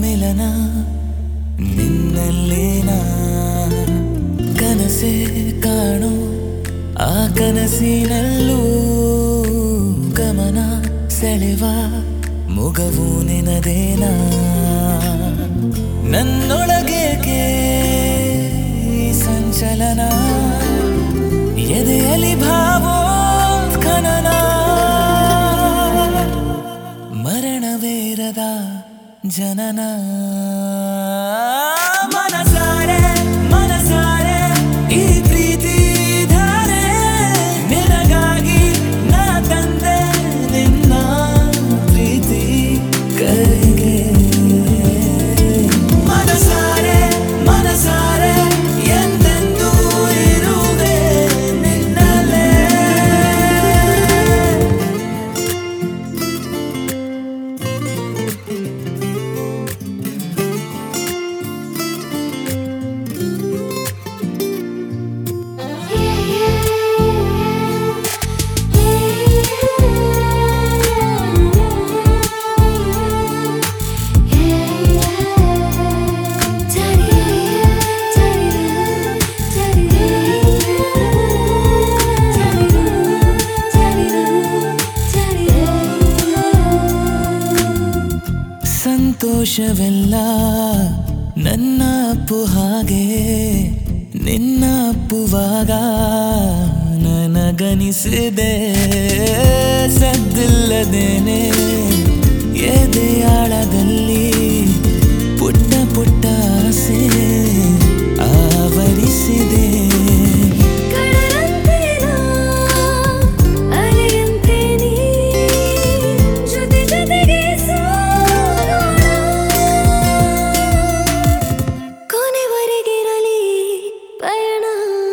ಮಿಲನ ನಿನ್ನಲ್ಲೇನಾ ಕನಸೆ ಕಾಣು ಆ ಕನಸಿನಲ್ಲೂ ಗಮನ ಸೆಳೆವ ಮುಗವು ನಿನದೇನಾ ನನ್ನೊಳಗೇಕೆ ಈ ಸಂಚಲನ ಎದೆಯಲಿ ಭಾವೋತ್ಖನನ ಮರಣವೇರದ ಜನನ ಮನಸಾರೆ ಮನಸಾರೆ ಈ ಪ್ರೀತಿ ಧಾರೆ ನಿನಗಾಗಿ ನಾ ತಂದೆ ನಿನ್ನ ಪ್ರೀತಿ ಕೈಗೆ ಮನಸಾರೆ ಮನಸಾರೆ ಎಂದೆಂದೂ ಇರುವೆ ನಿನ್ನಲ್ಲೇ ಸಂತೋಷವೆಲ್ಲ ನನ್ನ ಅಪ್ಪು ಹಾಗೆ ನಿನ್ನ ಅಪ್ಪುವಾಗ ನನಗನಿಸಿದೆ ಸದ್ದಿಲ್ಲದೇನೆ ಎದೆಯಾಳದಲ್ಲಿ ಪುಟ್ಟ ಪುಟ್ಟ ಆಸೆ ಆವರಿಸಿದೆ ಕೊನೆವರೆಗಿರಲಿ ಪಯಣ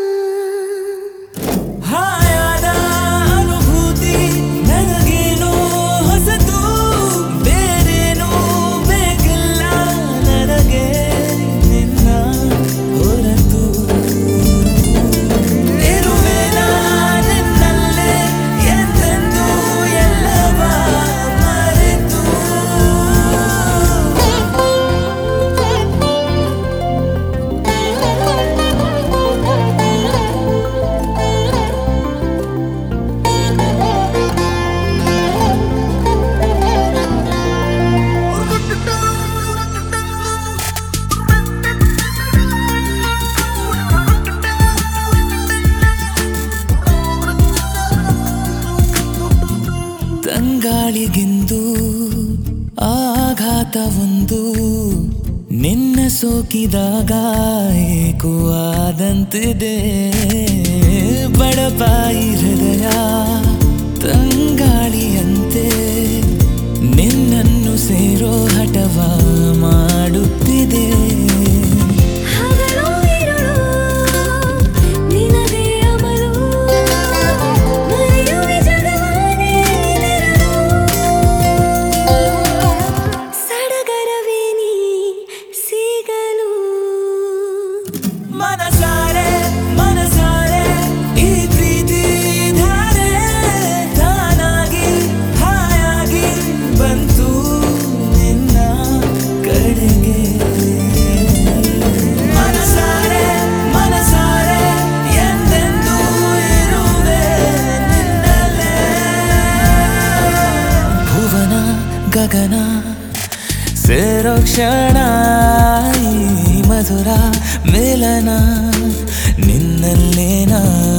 ಹಾಯಾದ ಅನುಭೂತಿ ನನಗೇನು ಹೊಸತು ಬೇರೇನು ಬೇಕಿಲ್ಲ ನನಗೆ ನಿನ್ನ ಹೊರತು ಇರುವೆನ ನಿನ್ನಲ್ಲೇ ಎಂದೆಂದೂ ಎಲ್ಲವ ಮರೆತು ತಂಗಾಳಿಗೆಂದು ಆಘಾತವೊಂದು ನಿನ್ನ ಸೋಕಿದಾಗ ಏಕೋ ಆದಂತಿದೆ ಬಡಪಾಯಿ ಹೃದಯ ತಂಗಾಳಿಯಂತೆ ನಿನ್ನನ್ನು ಸೇರೋ ಹಠವ ಮಾಡುತ್ತಿದೆ ಹಗಲು ಇರುಳು ನಿನದೇ ಅಮಲು ಮರೆಯುವೆ ಜಗವಾನೇ ನೆರಳು ಸಡಗರವೇ ನೀ ಸಿಗಲು ಮನಸಾರೆ ಮನಸಾರೆ ಈ ಪ್ರೀತಿ ಧಾರೆ ತಾನಾಗಿ ಹಾಯಾಗಿ ಬಂತು ನಿನ್ನ ಕಡೆಗೆ ಮನಸಾರೆ ಮನಸಾರೆ ಎಂದೆಂದೂ ಇರುವೆ ನಿನ್ನಲ್ಲೇ ಭುವನ ಗಗನ ಸೇರೋ ಕ್ಷಣ ಈ ಮಧುರ ಮೇಲನ ನಿನ್ನಲ್ಲೇನ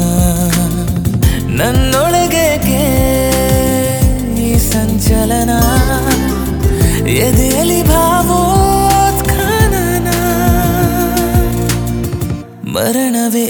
ನನ್ನೊಳಗೇಕೆ ಈ ಸಂಚಲನ ಎದೆಯಲ್ಲಿ ಭಾವೋತ್ಖನನ ಮರಣವೇ